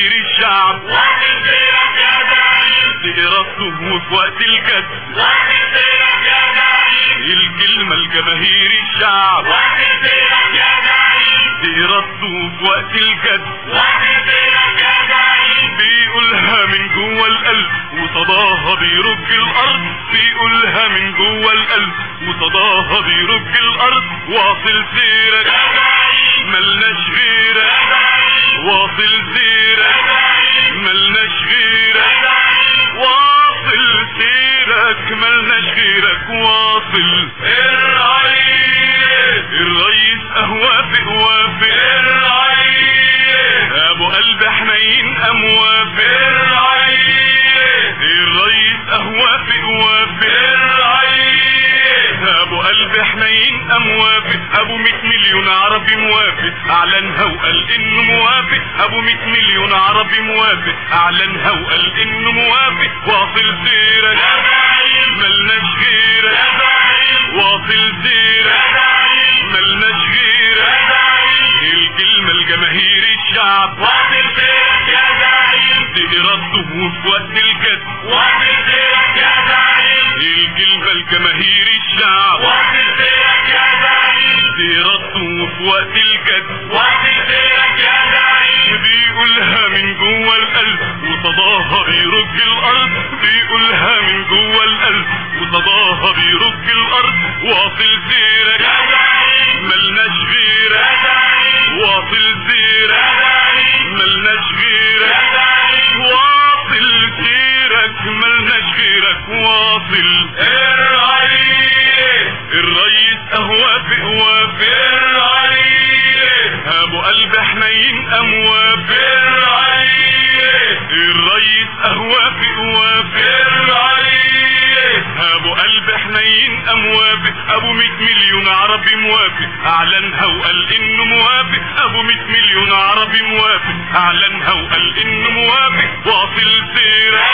جماهير الشعب واصل سيرك يا زعيم بإرادته وفي وقت الجد واصل سيرك يا زعيم الكلمة لجماهير الشعب واصل سيرك يا زعيم بإرادته في وقت الجد واصل سيرك يا زعيم بيقولها من جوه القلب وصداها بيرج الارض بيقولها من جوه القلب وصداها بيرج الارض واصل سيرك يا زعيم ملناش يا غيرك زعيم واصل يا سيرك زعيم ملناش يا غيرك زعيم واصل سيرك ملناش غيرك واصل الرئيس الرئيس اهوافق وافق الرئيس ابو قلب حنين قام وافق الرئيس الرئيس اهوافق وافق الرئيس ابو قلب حنين قام موافق ابو 100 مليون عربي موافق اعلنها وقال انه موافق ابو 100 مليون عربي موافق اعلنها وقال انه موافق واصل سيرك يا زعيم ملناش يا غيرك زعيم واصل يا سيرك زعيم ملناش يا غيرك زعيم الكلمة لجماهير الشعب واصل سيرك يا زعيم دي ارادته في وقت الجد واصل سيرك يا زعيم الكلمة لجماهير الشعب واصل سيرك يا زعيم دي ارادته في وقت الجد واصل سيرك يا زعيم بيقولها من جوه القلب وصداها بيرج الارض بيقولها من جوه القلب وصداها بيرج الارض واصل سيرك يا زعيم ملناش يا غيرك زعيم واصل يا سيرك زعيم ملناش يا غيرك زعيم واصل سيرك ملناش غيرك واصل الرئيس الريس اهوافق وافق الرئيس ابو قلب حنين قام وافق الرئيس الريس اهوافق وافق الرئيس ابو قلب حنين قام موافق ابو 100 مليون عربي موافق اعلنها وقال انه موافق ابو 100 مليون عربي موافق اعلنها وقال انه موافق واصل يا سيرك